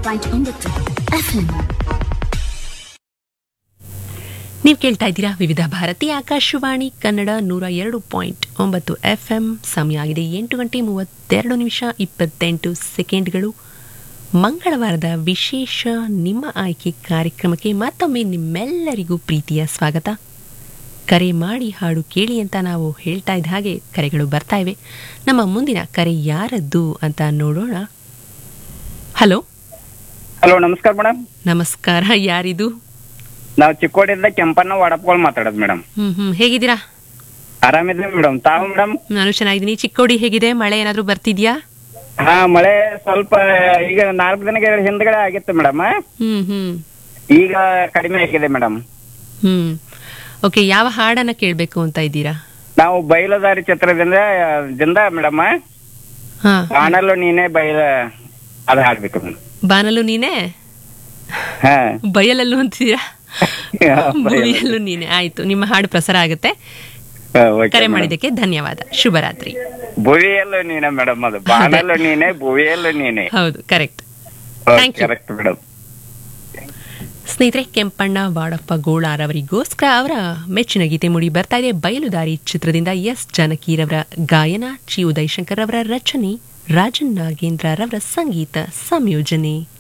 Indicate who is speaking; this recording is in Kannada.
Speaker 1: ಪಾಯಿಂಟ್ ಒಂಬತ್ತು ಎಫ್ಎಂ
Speaker 2: ನೀವು ಕೇಳ್ತಾ ಇದ್ದೀರಾ ವಿವಿಧ ಭಾರತಿ ಆಕಾಶವಾಣಿ ಕನ್ನಡ ನೂರ ಎರಡು ಪಾಯಿಂಟ್ ಒಂಬತ್ತು ಎಫ್ ಎಂ ಸಮಯ ಆಗಿದೆ ಎಂಟು ಗಂಟೆ ಮೂವತ್ತೆರಡು ನಿಮಿಷ ಇಪ್ಪತ್ತೆಂಟು ಸೆಕೆಂಡ್ಗಳು ಮಂಗಳವಾರದ ವಿಶೇಷ ನಿಮ್ಮ ಆಯ್ಕೆ ಕಾರ್ಯಕ್ರಮಕ್ಕೆ ಮತ್ತೊಮ್ಮೆ ನಿಮ್ಮೆಲ್ಲರಿಗೂ ಪ್ರೀತಿಯ ಸ್ವಾಗತ ಕರೆ ಮಾಡಿ ಹಾಡು ಕೇಳಿ ಅಂತ ನಾವು ಹೇಳ್ತಾ ಇದ್ದ ಹಾಗೆ ಕರೆಗಳು ಬರ್ತಾ ಇವೆ ನಮ್ಮ ಮುಂದಿನ ಕರೆ ಯಾರದ್ದು ಅಂತ ನೋಡೋಣ ಹಲೋ
Speaker 3: ಹಲೋ ನಮಸ್ಕಾರ ಮೇಡಮ್
Speaker 2: ನಮಸ್ಕಾರ ಯಾರಿದು
Speaker 3: ನಾವು ಚಿಕ್ಕೋಡಿಯಿಂದ ಕೆಂಪಣ್ಣ ವಡಪ್ಗಳು ಮಾತಾಡೋದು ಮೇಡಮ್
Speaker 2: ಹ್ಮ್ ಹ್ಮ್ ಹೇಗಿದ್ದೀರಾ
Speaker 3: ಆರಾಮಿದ್ದೀವಿ ಮೇಡಮ್ ತಾವು ಮೇಡಮ್
Speaker 2: ನಾನು ಚೆನ್ನಾಗಿದ್ದೀನಿ ಚಿಕ್ಕೋಡಿ ಹೇಗಿದೆ ಮಳೆ ಏನಾದರೂ ಬರ್ತಿದ್ಯಾ
Speaker 3: ಹಾ ಮಳೆ ಸ್ವಲ್ಪ ಈಗ ನಾಲ್ಕು ದಿನಗಳ ಹಿಂದ್ಗಡೆ ಆಗಿತ್ತು ಮೇಡಮ್
Speaker 2: ಹ್ಮ್ ಹ್ಮ್
Speaker 3: ಈಗ ಕಡಿಮೆ ಆಗಿದೆ ಮೇಡಮ್
Speaker 2: ಹ್ಮ್ ಓಕೆ ಯಾವ ಹಾಡನ್ನ ಕೇಳಬೇಕು ಅಂತ ಇದ್ದೀರಾ
Speaker 3: ನಾವು ಬಯಲುದಾರಿ ಚಿತ್ರದಿಂದ ದಿಂದ ಮೇಡಮ್
Speaker 2: ಹಾ
Speaker 3: ಕಾಣಲು ನೀನೇ ಬಯಲ ಅದು ಹಾಡ್ಬೇಕು ಮೇಡಮ್
Speaker 2: ಬಾನಲು ನೀನೇ
Speaker 3: ಹಾ
Speaker 2: ಬಯಲಲ್ಲೂ ಅಂತೀರಾ ಭುವಿಯಲ್ಲೂ ನೀನೆ ಆಯ್ತು ನಿಮ್ಮ ಹಾಡು ಪ್ರಸಾರ ಆಗುತ್ತೆ
Speaker 3: ಹಾ, okay
Speaker 2: ಕರೆ
Speaker 3: madam.
Speaker 2: ಮಾಡಿದ್ದಕ್ಕೆ ಧನ್ಯವಾದ ಶುಭರಾತ್ರಿ
Speaker 3: ಭುವಿಯಲ್ಲೂ ನೀನೆ ಮೇಡಮ್ ಅದು ಬಾಣಲು ನೀನೆ ಭುವಿಯಲ್ಲೂ ನೀನೆ
Speaker 2: ಹೌದು correct Thank you.
Speaker 3: Correct madam
Speaker 2: ಸ್ನೇಹಿತರೆ ಕೆಂಪಣ್ಣ ವಾಡಪ್ಪ ಗೋಳಾರವರಿಗೋಸ್ಕರ ಅವರ ಮೆಚ್ಚಿನ ಗೀತೆ ಮೂಡಿ ಬರ್ತಾ ಇದೆ ಬಯಲುದಾರಿ ಚಿತ್ರದಿಂದ ಎಸ್ ಜಾನಕಿರವರ ಗಾಯನ ಚಿ ಉದಯಶಂಕರ್ ಅವರ ರಚನೆ ರಾಜನ್ ನಾಗೇಂದ್ರ ರವರ ಸಂಗೀತ ಸಂಯೋಜನೆ